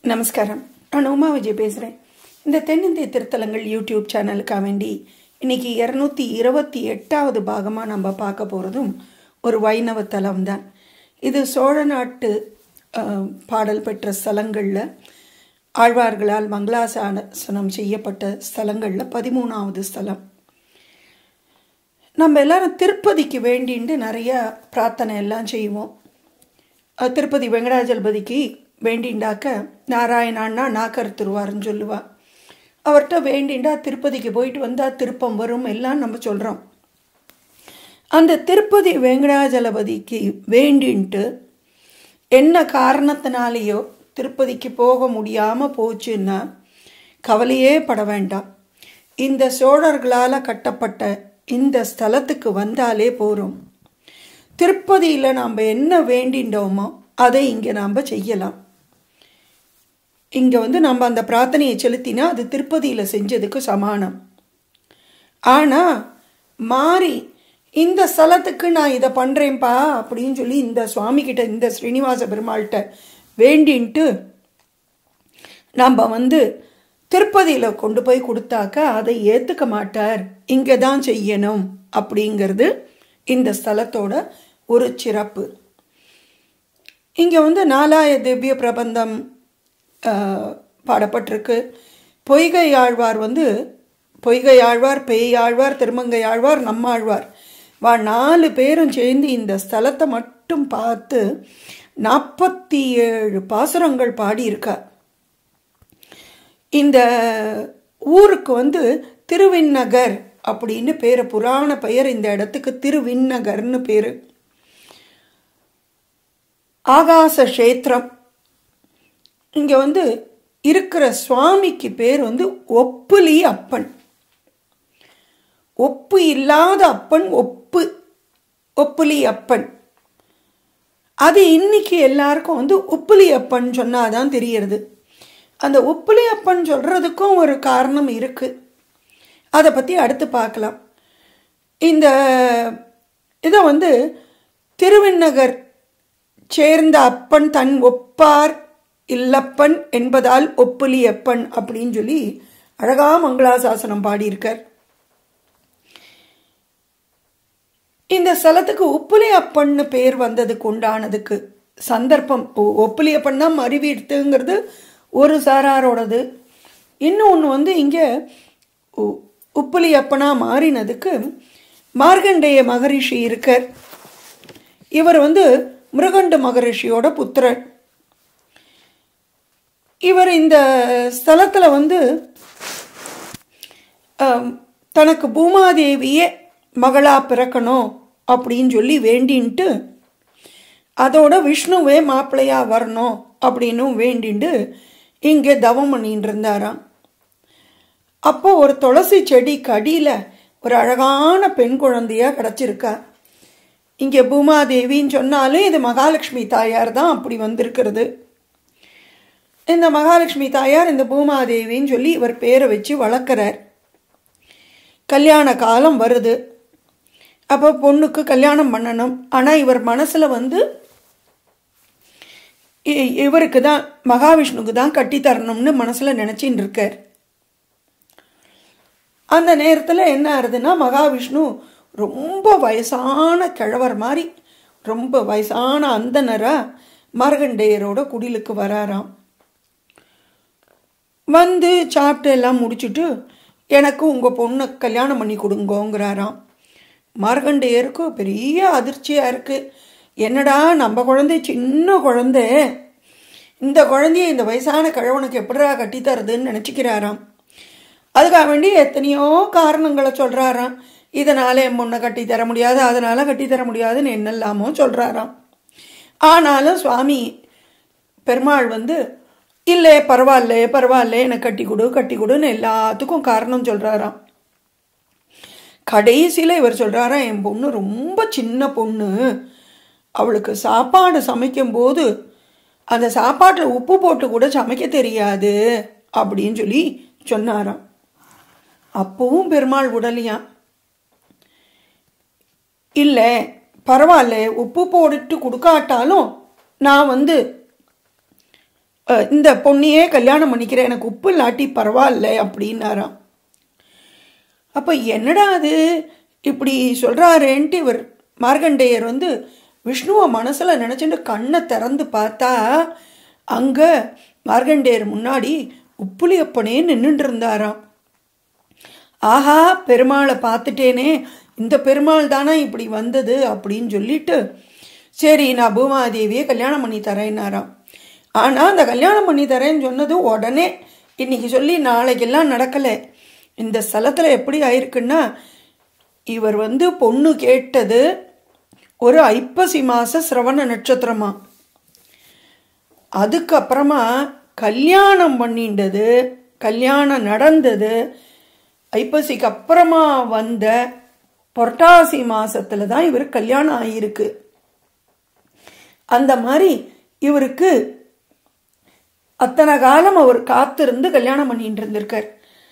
நமஸ்காரம் நான் உமா விஜய் பேசுகிறேன் இந்த தென்னிந்திய திருத்தலங்கள் யூடியூப் சேனலுக்காக வேண்டி இன்னைக்கு இரநூத்தி இருபத்தி எட்டாவது பாகமாக நம்ம பார்க்க போகிறதும் ஒரு வைணவ தலம் தான் இது சோழ நாட்டு அஹ், பாடல் பெற்ற ஸ்தலங்களில் ஆழ்வார்களால் மங்களாசாசனம் செய்யப்பட்ட ஸ்தலங்களில் பதிமூணாவது ஸ்தலம் நம்ம எல்லாரும் திருப்பதிக்கு வேண்டின்ட்டு நிறைய பிரார்த்தனை எல்லாம் செய்வோம் அஹ் திருப்பதி வெங்கடாஜலபதிக்கு வேண்டிண்டாக்க நாராயணான்னா நாக்கர் திருவாருன்னு சொல்லுவா அவர்கிட்ட வேண்டிண்டா திருப்பதிக்கு போயிட்டு வந்தால் திருப்பம் வரும் எல்லாம் நம்ம சொல்கிறோம் அந்த திருப்பதி வெங்கடாஜலபதிக்கு வேண்டின்ட்டு என்ன காரணத்தினாலேயோ திருப்பதிக்கு போக முடியாமல் போச்சுன்னா கவலையே பட வேண்டாம் இந்த சோழர்களால் கட்டப்பட்ட இந்த ஸ்தலத்துக்கு வந்தாலே போகிறோம் திருப்பதியில் நாம் என்ன வேண்டிண்டோமோ அதை இங்கே நாம் செய்யலாம் இங்கே வந்து நம்ம அந்த பிரார்த்தனையை செலுத்தினா அது திருப்பதியில் செஞ்சதுக்கு சமானம் ஆனால் மாறி இந்த ஸ்தலத்துக்கு நான் இதை பண்ணுறேன்ப்பா அப்படின்னு சொல்லி இந்த சுவாமிகிட்ட இந்த ஸ்ரீனிவாச பெருமாள்கிட்ட வேண்டின்ட்டு நம்ம வந்து திருப்பதியில் கொண்டு போய் கொடுத்தாக்க அதை ஏற்றுக்க மாட்டார் இங்கே தான் செய்யணும் அப்படிங்கிறது இந்த ஸ்தலத்தோட ஒரு சிறப்பு இங்கே வந்து நாலாய திவ்ய பிரபந்தம் ஆஹ், பாடப்பட்டிருக்கு பொய்கை ஆழ்வார் வந்து பொய்கை ஆழ்வார் பேய் ஆழ்வார் திருமங்கை ஆழ்வார் நம்மாழ்வார் வா நாலு பேரும் சேர்ந்து இந்த ஸ்தலத்தை மட்டும் பார்த்து நாற்பத்தி ஏழு பாசுரங்கள் பாடியிருக்கா இந்த ஊருக்கு வந்து திருவிண்ணகர் அப்படின்னு பேர் புராண பெயர் இந்த இடத்துக்கு திருவிண்ணகர்னு பேர் ஆகாச கஷேத்திரம் இங்கே வந்து இருக்கிற சுவாமிக்கு பேர் வந்து ஒப்புலி அப்பன் ஒப்பு இல்லாத அப்பன் ஒப்பு ஒப்புலி அப்பன் அது இன்னைக்கு எல்லாருக்கும் வந்து உப்புலி அப்பன் சொன்னாதான் தெரியறது அந்த உப்புலி அப்பன் சொல்கிறதுக்கும் ஒரு காரணம் இருக்குது அதை பற்றி அடுத்து பார்க்கலாம் இந்த இதை வந்து திருவிண்ணகர் சேர்ந்த அப்பன் தன் ஒப்பார் இல்லப்பன் என்பதால் ஒப்புலி அப்பன் அப்படின்னு சொல்லி அழகா மங்களாசாசனம் பாடியிருக்கார் இந்த ஸ்தலத்துக்கு உப்புலி அப்பன்னு பேர் வந்ததுக்கு உண்டானதுக்கு சந்தர்ப்பம் ஒ- ஒப்புலி அப்பன் தான் மருவிடுத்துங்கிறது ஒரு சாராரோடது இன்னொன்று வந்து இங்கே உ- உப்புலி அப்பனா மாறினதுக்கு மார்கண்டேய மகரிஷி இருக்கார் இவர் வந்து மிருகண்டு மகரிஷியோட புத்திரர் இவர் இந்த ஸ்தலத்தில் வந்து ஆம், தனக்கு பூமாதேவியே மகளா பிறக்கணும் அப்படின்னு சொல்லி வேண்டின்ட்டு அதோட விஷ்ணுவே மாப்பிள்ளையா வரணும் அப்படின்னும் வேண்டிண்டு இங்கே தவம் பண்ணிட்டு இருந்தாராம் அப்போ ஒரு துளசி செடிக்கு அடியில் ஒரு அழகான பெண் குழந்தையா கிடச்சிருக்கா இங்கே பூமாதேவின்னு சொன்னாலும் இது மகாலட்சுமி தாயார் தான் அப்படி வந்திருக்கிறது இந்த மகாலட்சுமி தாயார் இந்த பூமாதேவின்னு சொல்லி இவர் பேரை வச்சு வளர்க்குறார் கல்யாண காலம் வருது அப்போ பொண்ணுக்கு கல்யாணம் பண்ணணும் ஆனால் இவர் மனசில் வந்து இ- இவருக்கு தான் மகாவிஷ்ணுக்கு தான் கட்டி தரணும்னு மனசில் நினச்சின்னு இருக்கார் அந்த நேரத்தில் என்ன ஆகுதுன்னா மகாவிஷ்ணு ரொம்ப வயசான கிழவர் மாதிரி ரொம்ப வயசான அந்தனராக மார்கண்டேயரோட குடிலுக்கு வராராம் வந்து சாப்பிட்டு எல்லாம் முடிச்சுட்டு எனக்கு உங்கள் பொண்ணை கல்யாணம் பண்ணி கொடுங்கோங்கிறாராம் மார்கண்டேயருக்கு பெரிய அதிர்ச்சியாக இருக்குது என்னடா நம்ம குழந்தை சின்ன குழந்தை இந்த குழந்தைய இந்த வயசான கிழவனுக்கு எப்படிடா கட்டித்தருதுன்னு நினச்சிக்கிறாராம் அதுக்காக வேண்டி எத்தனையோ காரணங்களை சொல்கிறாராம் இதனால் என் பொண்ணை கட்டி தர முடியாது அதனால் கட்டி தர முடியாதுன்னு என்னெல்லாமோ சொல்கிறாராம் ஆனாலும் சுவாமி பெருமாள் வந்து இல்லை பரவாயில்ல பரவாயில்ல எனக்கு கட்டி கொடு கட்டி கொடுன்னு எல்லாத்துக்கும் காரணம் சொல்கிறாராம் கடைசியில் இவர் சொல்கிறாராம் என் பொண்ணு ரொம்ப சின்ன பொண்ணு அவளுக்கு சாப்பாடு சமைக்கும்போது அந்த சாப்பாட்டில் உப்பு போட்டு கூட சமைக்க தெரியாது அப்படின்னு சொல்லி சொன்னாராம் அப்பவும் பெருமாள் உடலியாம் இல்லை பரவாயில்ல உப்பு போட்டுட்டு கொடுக்காட்டாலும் நான் வந்து அஹ், இந்த பொண்ணையே கல்யாணம் பண்ணிக்கிறேன் எனக்கு உப்பு இல்லாட்டி பரவாயில்ல அப்படின்னாராம் அப்போ என்னடா அது இப்படி சொல்கிறாரேன்ட்டு இவர் மார்கண்டேயர் வந்து விஷ்ணுவை மனசில் நினச்சிட்டு கண்ணை திறந்து பார்த்தா அங்கே மார்கண்டேயர் முன்னாடி உப்புலியப்பனே நின்றுட்டு இருந்தாராம் ஆஹா பெருமாளை பார்த்துட்டேனே இந்த பெருமாள் தானே இப்படி வந்தது அப்படின்னு சொல்லிட்டு சரி நான் பூமாதேவியை கல்யாணம் பண்ணி தரேன்னாராம் ஆனால் அந்த கல்யாணம் பண்ணி தரேன்னு சொன்னது உடனே இன்னைக்கு சொல்லி நாளைக்கெல்லாம் நடக்கலை இந்த ஸ்தலத்தில் எப்படி ஆயிருக்குன்னா இவர் வந்து பொண்ணு கேட்டது ஒரு ஐப்பசி மாச சிரவண நட்சத்திரமா அதுக்கப்புறமா கல்யாணம் பண்ணிண்டது கல்யாணம் நடந்தது ஐப்பசிக்கு அப்புறமா வந்த புரட்டாசி மாசத்துல தான் இவர் கல்யாணம் ஆகியிருக்கு அந்த மாதிரி இவருக்கு அத்தனை காலம் அவர் காத்திருந்து கல்யாணம் பண்ணிட்டு இருந்திருக்கார்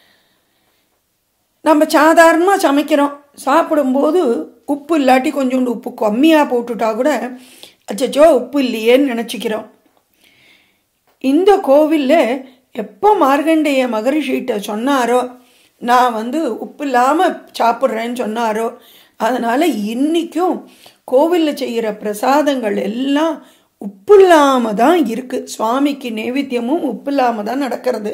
நம்ம சாதாரணமாக சமைக்கிறோம் சாப்பிடும்போது உப்பு இல்லாட்டி கொஞ்சோண்டு உப்பு கம்மியாக போட்டுட்டா கூட அச்சச்சோ உப்பு இல்லையேன்னு நினச்சிக்கிறோம் இந்த கோவிலில் எப்போ மார்கண்டேய மகரிஷிகிட்ட சொன்னாரோ நான் வந்து உப்பு இல்லாமல் சாப்பிட்றேன்னு சொன்னாரோ அதனால் இன்றைக்கும் கோவிலில் செய்கிற பிரசாதங்கள் எல்லாம் உப்பு இல்லாமல் தான் இருக்குது சுவாமிக்கு நைவேத்தியமும் உப்பு இல்லாமல் தான் நடக்கிறது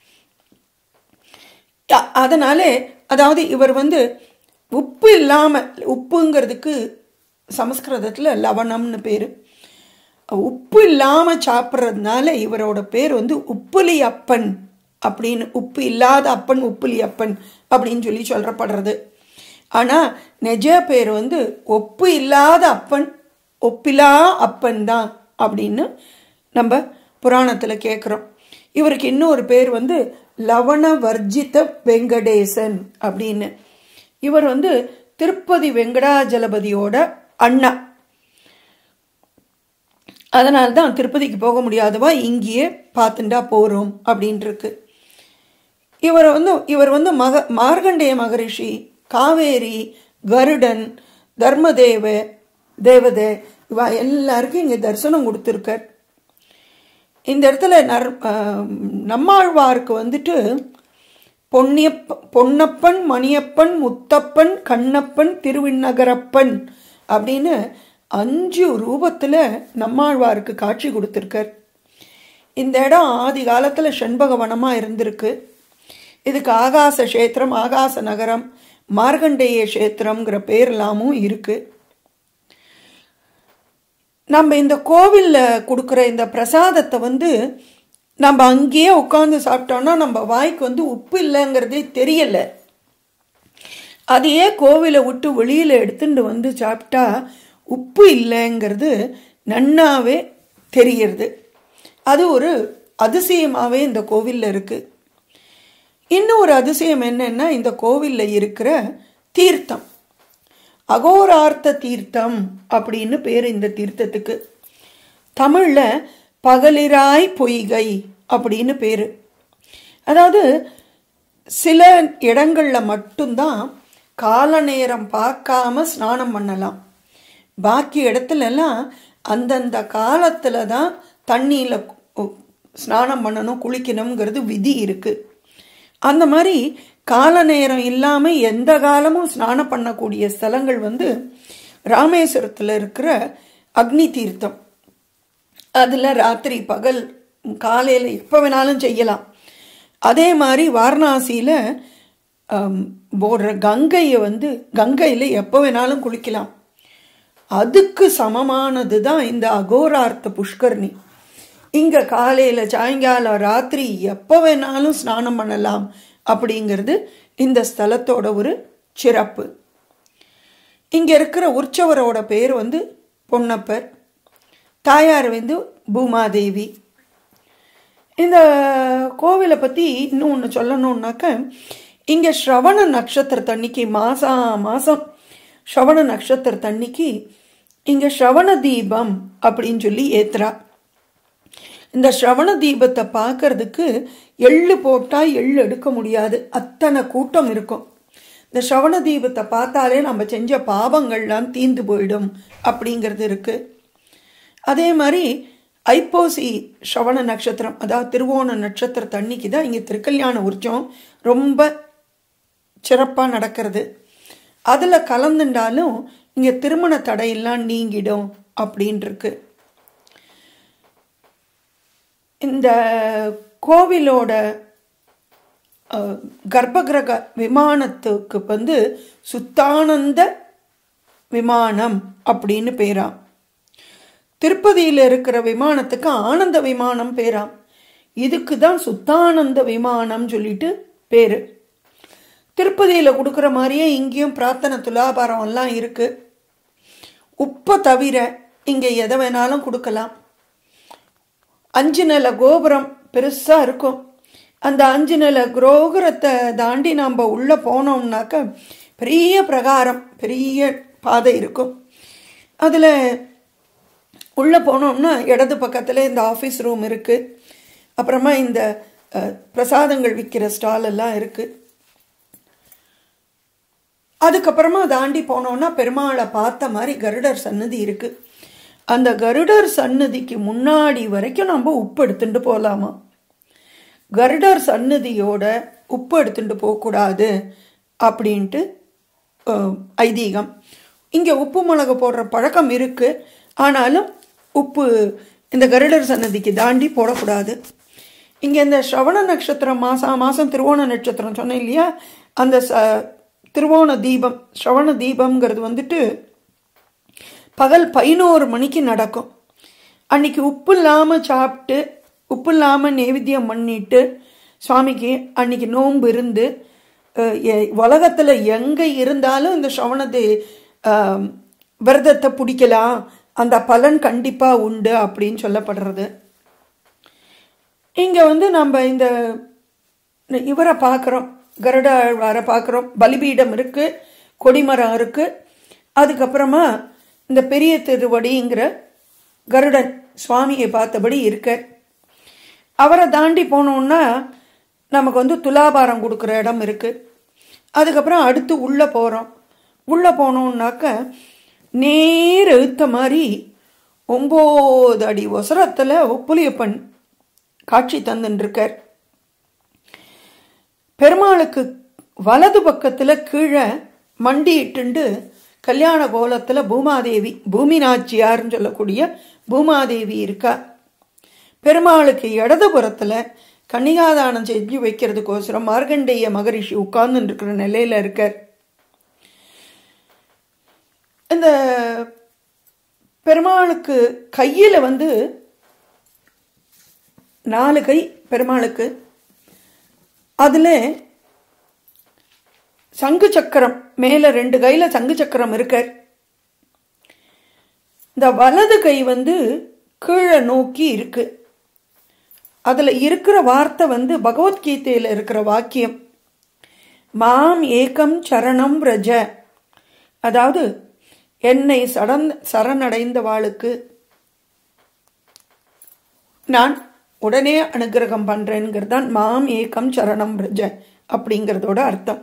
அ- அதனாலே அதாவது இவர் வந்து உப்பு இல்லாமல் உப்புங்கிறதுக்கு சமஸ்கிருதத்தில் லவணம்னு பேர் உப்பு இல்லாமல் சாப்பிட்றதுனால இவரோட பேர் வந்து உப்புலி அப்பன் அப்படின்னு உப்பு இல்லாத அப்பன் உப்புலி அப்பன் அப்படின்னு சொல்லி சொல்லப்படுறது ஆனால் நிஜ பேர் வந்து ஒப்பு இல்லாத அப்பன் ஒப்பிலா அப்பன் தான் அப்படின்னு நம்ம புராணத்தில் கேட்குறோம் இவருக்கு இன்னொரு பேர் வந்து லவண வர்ஜித வெங்கடேசன் அப்படின்னு இவர் வந்து திருப்பதி வெங்கடாஜலபதியோட அண்ணா அதனால தான் திருப்பதிக்கு போக முடியாதவா இங்கேயே பார்த்துட்டா போகிறோம் அப்படின்ட்டு இருக்கு இவர் வந்து இவர் வந்து மக மார்கண்டேய மகரிஷி காவேரி கருடன் தர்மதேவ தேவதை இவ எல்லாருக்கும் இங்கே தரிசனம் கொடுத்துருக்கார் இந்த இடத்துல நர் ஆஹ் நம்மாழ்வாருக்கு வந்துட்டு பொன்னியப்ப பொன்னப்பன் மணியப்பன் முத்தப்பன் கண்ணப்பன் திருவிண்ணகரப்பன் அப்படின்னு அஞ்சு ரூபத்தில் நம்மாழ்வாருக்கு காட்சி கொடுத்துருக்கார் இந்த இடம் ஆதி காலத்தில் செண்பகவனமாக இருந்திருக்கு இதுக்கு ஆகாச கஷேத்திரம் ஆகாச நகரம் மார்கண்டேய கஷேத்திரம்ங்கிற பேர்லாமும் இருக்குது நம்ம இந்த கோவிலில் கொடுக்குற இந்த பிரசாதத்தை வந்து நம்ம அங்கேயே உட்காந்து சாப்பிட்டோம்னா நம்ம வாய்க்கு வந்து உப்பு இல்லைங்கிறதே தெரியலை அதையே கோவிலை விட்டு வெளியில் எடுத்துட்டு வந்து சாப்பிட்டா உப்பு இல்லைங்கிறது நன்னாவே தெரியறது அது ஒரு அதிசயமாகவே இந்த கோவிலில் இருக்குது இன்னும் ஒரு அதிசயம் என்னன்னா இந்த கோவிலில் இருக்கிற தீர்த்தம் அகோரார்த்த தீர்த்தம் அப்படின்னு பேர் இந்த தீர்த்தத்துக்கு தமிழில் பகலிராய் பொய்கை அப்படின்னு பேர் அதாவது சில இடங்களில் மட்டும்தான் கால நேரம் பார்க்காம ஸ்நானம் பண்ணலாம் பாக்கி இடத்துலலாம் அந்தந்த காலத்தில் தான் தண்ணியில் ஸ்நானம் பண்ணணும் குளிக்கணுங்கிறது விதி இருக்குது அந்த மாதிரி கால நேரம் இல்லாமல் எந்த காலமும் ஸ்நானம் பண்ணக்கூடிய ஸ்தலங்கள் வந்து ராமேஸ்வரத்தில் இருக்கிற அக்னி தீர்த்தம் அதில் ராத்திரி பகல் காலையில் எப்போ வேணாலும் செய்யலாம் அதே மாதிரி வாரணாசியில் போடுற கங்கையை வந்து கங்கையில் எப்போ வேணாலும் குளிக்கலாம் அதுக்கு சமமானது தான் இந்த அகோரார்த்த புஷ்கர்ணி இங்கே காலையில் சாயங்காலம் ராத்திரி எப்போ வேணாலும் ஸ்நானம் பண்ணலாம் அப்படிங்கிறது இந்த ஸ்தலத்தோட ஒரு சிறப்பு இங்கே இருக்கிற உற்சவரோட பேர் வந்து பொன்னப்பர் தாயார் வந்து பூமாதேவி இந்த கோவிலை பற்றி இன்னும் ஒன்று சொல்லணுன்னாக்க இங்கே ஸ்ரவண நட்சத்திரத்தன்னைக்கு மாதம் மாதம் ஸ்ரவண நட்சத்திரத்தன்னைக்கு இங்கே ஸ்ரவண தீபம் அப்படின்னு சொல்லி ஏத்துறா இந்த ஸ்ரவண தீபத்தை பார்க்கறதுக்கு எள்ளு போட்டால் எள்ளு எடுக்க முடியாது அத்தனை கூட்டம் இருக்கும் இந்த ஸ்ரவண தீபத்தை பார்த்தாலே நம்ம செஞ்ச பாவங்கள்லாம் தீந்து போயிடும் அப்படிங்கிறது இருக்குது அதே மாதிரி ஐப்போசி ஸ்ரவண நட்சத்திரம் அதாவது திருவோண நட்சத்திரத்து அன்னைக்கு தான் இங்கே திருக்கல்யாண உற்சவம் ரொம்ப சிறப்பாக நடக்கிறது அதில் கலந்துண்டாலும் இங்கே திருமண தடையெல்லாம் நீங்கிடும் அப்படின்ட்டுருக்கு இந்த கோவிலோட அஹ், கர்ப்பகிரக விமானத்துக்கு வந்து சுத்தானந்த விமானம் அப்படின்னு பேராம் திருப்பதியில் இருக்கிற விமானத்துக்கு ஆனந்த விமானம் பேராம் இதுக்கு தான் சுத்தானந்த விமானம் சொல்லிட்டு பேரு திருப்பதியில் கொடுக்குற மாதிரியே இங்கேயும் பிரார்த்தனை துலாபாரம் எல்லாம் இருக்கு உப்பை தவிர இங்கே எதை வேணாலும் கொடுக்கலாம் அஞ்சு நில கோபுரம் பெருசாக இருக்கும் அந்த அஞ்சு நில கோபுரத்தை தாண்டி நாம் உள்ளே போனோம்னாக்க பெரிய பிரகாரம் பெரிய பாதை இருக்கும் அதில் உள்ளே போனோம்னா இடது பக்கத்தில் இந்த ஆஃபீஸ் ரூம் இருக்குது அப்புறமா இந்த அஹ், பிரசாதங்கள் விற்கிற ஸ்டால் எல்லாம் இருக்குது அதுக்கப்புறமா தாண்டி போனோம்னா பெருமாளை பார்த்த மாதிரி கருடர் சன்னதி இருக்கு அந்த கருடர் சன்னதிக்கு முன்னாடி வரைக்கும் நம்ம உப்பு எடுத்துட்டு போகலாமா கருடர் சன்னதியோட உப்பு எடுத்துட்டு போகக்கூடாது அப்படின்ட்டு அஹ், ஐதீகம் இங்கே உப்பு மிளகு போடுற பழக்கம் இருக்கு ஆனாலும் உப்பு இந்த கருடர் சன்னதிக்கு தாண்டி போடக்கூடாது இங்கே இந்த ஸ்ரவண நட்சத்திரம் மாதம் மாதம் திருவோண நட்சத்திரம் சொன்னேன் இல்லையா அந்த ச திருவோண தீபம் ஸ்ரவண தீபம்ங்கிறது வந்துட்டு பகல் பதினோரு மணிக்கு நடக்கும் அன்னைக்கு உப்பு இல்லாமல் சாப்பிட்டு உப்பு இல்லாமல் நைவேத்தியம் பண்ணிட்டு சுவாமிக்கு அன்னைக்கு நோன்பு இருந்து அஹ், எ- உலகத்துல எங்கே இருந்தாலும் இந்த ஸ்ரவணத்தை அஹ், விரதத்தை பிடிக்கலாம் அந்த பலன் கண்டிப்பாக உண்டு அப்படின்னு சொல்லப்படுறது இங்கே வந்து நம்ம இந்த இவரை பார்க்குறோம் கருடாழ்வாரை பார்க்குறோம் பலிபீடம் இருக்கு கொடிமரம் இருக்கு அதுக்கப்புறமா இந்த பெரிய திருவடிங்கிற கருடன் சுவாமியை பார்த்தபடி இருக்க அவரை தாண்டி போனோம்னா நமக்கு வந்து துலாபாரம் கொடுக்குற இடம் இருக்கு அதுக்கப்புறம் அடுத்து உள்ளே போகிறோம் உள்ளே போனோம்னாக்க நேர் எழுத்த மாதிரி ஒம்பது அடி ஒசரத்தில் புலியப்பன் காட்சி தந்துட்டுருக்கார் பெருமாளுக்கு வலது பக்கத்தில் கீழே மண்டியிட்டுண்டு கல்யாண கோலத்தில் பூமாதேவி பூமி நாச்சியார்னு சொல்லக்கூடிய பூமாதேவி இருக்கா பெருமாளுக்கு இடதுபுறத்தில் கன்னிகாதானம் செஞ்சு வைக்கிறதுக்கோசரம் மார்கண்டேய மகரிஷி உட்கார்ந்து இருக்கிற நிலையில இருக்கார் இந்த பெருமாளுக்கு கையில் வந்து நாலு கை பெருமாளுக்கு அதில் சங்கு சக்கரம் மேலே ரெண்டு கையில் சங்கு சக்கரம் இருக்கார் இந்த வலது கை வந்து கீழே நோக்கி இருக்கு அதில் இருக்கிற வார்த்தை வந்து பகவத்கீதையில் இருக்கிற வாக்கியம் மாம் ஏகம் சரணம் ரஜ அதாவது என்னை சடன் சரணடைந்த வாளுக்கு நான் உடனே அனுகிரகம் பண்றேங்கிறது தான் மாம் ஏகம் சரணம் பிரஜ அப்படிங்கிறதோட அர்த்தம்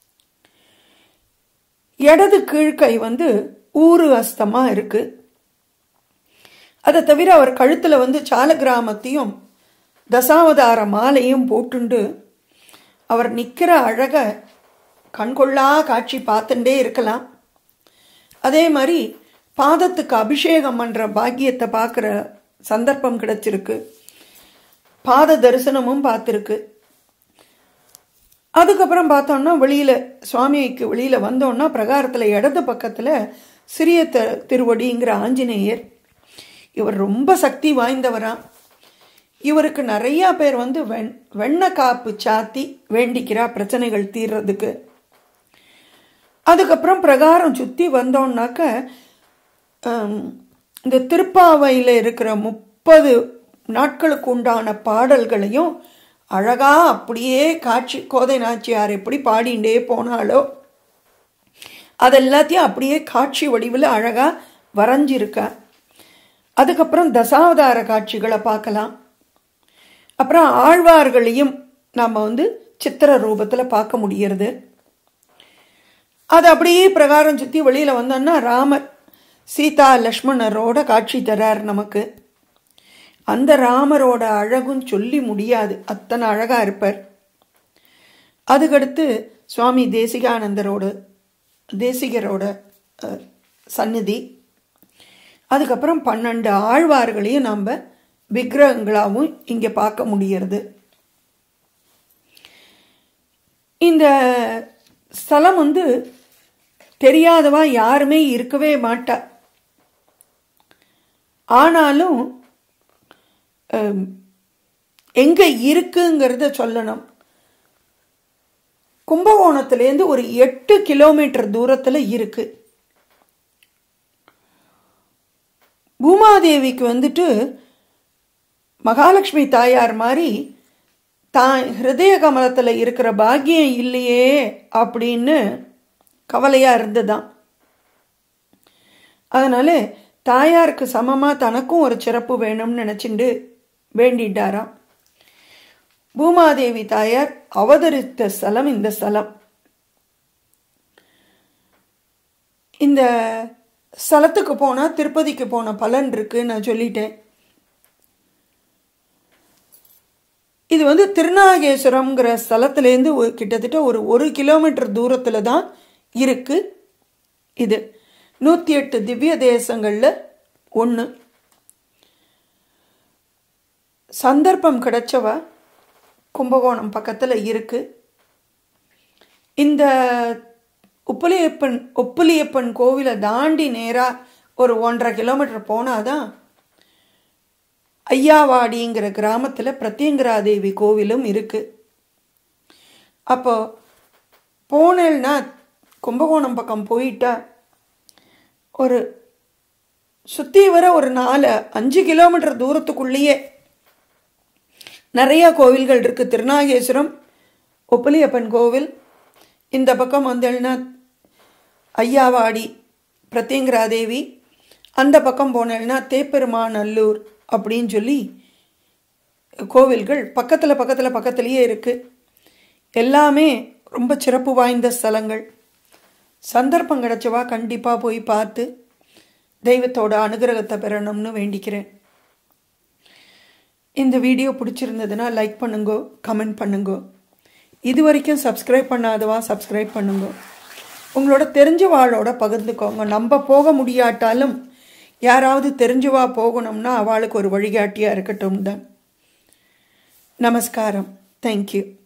இடது கீழ்கை வந்து ஊரு அஸ்தமா இருக்கு அதை தவிர அவர் கழுத்துல வந்து சாலகிராமத்தையும் தசாவதார மாலையும் போட்டுண்டு அவர் நிற்கிற அழக கண்கொள்ளா காட்சி பார்த்துட்டே இருக்கலாம் அதே மாதிரி பாதத்துக்கு அபிஷேகம் பண்ற பாக்கியத்தை பார்க்குற சந்தர்ப்பம் கிடைச்சிருக்கு பாத தரிசனமும் பார்த்துருக்கு அதுக்கப்புறம் பார்த்தோம்னா வெளியில சுவாமிக்கு வெளியில வந்தோம்னா பிரகாரத்துல இடது பக்கத்துல சிறிய த திருவடிங்கிற ஆஞ்சநேயர் இவர் ரொம்ப சக்தி வாய்ந்தவரா இவருக்கு நிறைய பேர் வந்து வெண் வெண்ணெய் காப்பு சாத்தி வேண்டிக்கிறா பிரச்சனைகள் தீர்றதுக்கு அதுக்கப்புறம் பிரகாரம் சுற்றி வந்தோம்னாக்க ஹம், இந்த திருப்பாவையில் இருக்கிற முப்பது நாட்களுக்கு உண்டான பாடல்களையும் அழகா அப்படியே காட்சி கோதை நாச்சியார் எப்படி பாடிண்டே போனாலோ அதெல்லாத்தையும் அப்படியே காட்சி வடிவில் அழகா வரைஞ்சிருக்கா அதுக்கப்புறம் தசாவதார காட்சிகளை பார்க்கலாம் அப்புறம் ஆழ்வார்களையும் நாம் வந்து சித்திர ரூபத்தில் பார்க்க முடியறது அது அப்படியே பிரகாரம் சுற்றி வெளியில் வந்தோன்னா ராமர் சீதா லக்ஷ்மணரோட காட்சி தரார் நமக்கு அந்த ராமரோட அழகும் சொல்லி முடியாது அத்தனை அழகா இருப்பார் அதுக்கடுத்து சுவாமி தேசிகானந்தரோட தேசிகரோட அஹ், சந்நிதி அதுக்கப்புறம் பன்னெண்டு ஆழ்வார்களையும் நம்ம விக்கிரகங்களாகவும் இங்கே பார்க்க முடியறது இந்த ஸ்தலம் வந்து தெரியாதவா யாருமே இருக்கவே மாட்டா ஆனாலும் அம், எங்க இருக்குங்கிறத சொல்லணும் கும்பகோணத்துலேருந்து ஒரு எட்டு கிலோமீட்டர் தூரத்தில் இருக்கு பூமாதேவிக்கு வந்துட்டு மகாலட்சுமி தாயார் மாதிரி தான் ஹிருதய கமலத்தில் இருக்கிற பாக்கியம் இல்லையே அப்படின்னு கவலையாக இருந்ததாம் அதனால தாயாருக்கு சமமாக தனக்கும் ஒரு சிறப்பு வேணும்னு நினச்சிண்டு வேண்டிட்டாராம் பூமாதேவி தாயார் அவதரித்த ஸ்தலம் இந்த ஸ்தலம் இந்த ஸ்தலத்துக்கு போனால் திருப்பதிக்கு போன பலன் இருக்கு நான் சொல்லிட்டேன் இது வந்து திருநாகேஸ்வரம்ங்கிற ஸ்தலத்துலேருந்து ஒரு- கிட்டத்தட்ட ஒரு ஒரு கிலோமீட்டர் தூரத்தில் தான் இருக்கு இது நூற்றி எட்டு திவ்ய தேசங்களில் ஒன்று சந்தர்ப்பம் கிடைச்சவ கும்பகோணம் பக்கத்தில் இருக்கு இந்த உப்புலியப்பன் உப்புலியப்பன் கோவிலை தாண்டி நேராக ஒரு ஒன்றரை கிலோமீட்டர் போனாதான் ஐயாவாடிங்கிற கிராமத்தில் பிரத்யங்கராதேவி கோவிலும் இருக்கு அப்போ போனேன்னா கும்பகோணம் பக்கம் போயிட்டா ஒரு சுற்றி வர ஒரு நாலு அஞ்சு கிலோமீட்டர் தூரத்துக்குள்ளேயே நிறைய கோவில்கள் இருக்கு திருநாகேஸ்வரம் ஒப்புலியப்பன் கோவில் இந்த பக்கம் வந்தேன்னா ஐயாவாடி பிரத்யங்கராதேவி அந்த பக்கம் போனேன்னா தேப்பெருமாநல்லூர் அப்படின்னு சொல்லி கோவில்கள் பக்கத்தில் பக்கத்தில் பக்கத்துலேயே இருக்குது எல்லாமே ரொம்ப சிறப்பு வாய்ந்த ஸ்தலங்கள் சந்தர்ப்பம் கிடைச்சவா கண்டிப்பாக போய் பார்த்து தெய்வத்தோட அனுகிரகத்தை பெறணும்னு வேண்டிக்கிறேன் இந்த வீடியோ பிடிச்சிருந்ததுன்னா லைக் பண்ணுங்க கமெண்ட் பண்ணுங்க இது வரைக்கும் சப்ஸ்கிரைப் பண்ணாதவா சப்ஸ்கிரைப் பண்ணுங்க உங்களோட தெரிஞ்சவாளோட பகிர்ந்துக்கோங்க நம்ம போக முடியாட்டாலும் யாராவது தெரிஞ்சவா போகணும்னா அவளுக்கு ஒரு வழிகாட்டியாக இருக்கட்டும் தான் நமஸ்காரம் தேங்க்யூ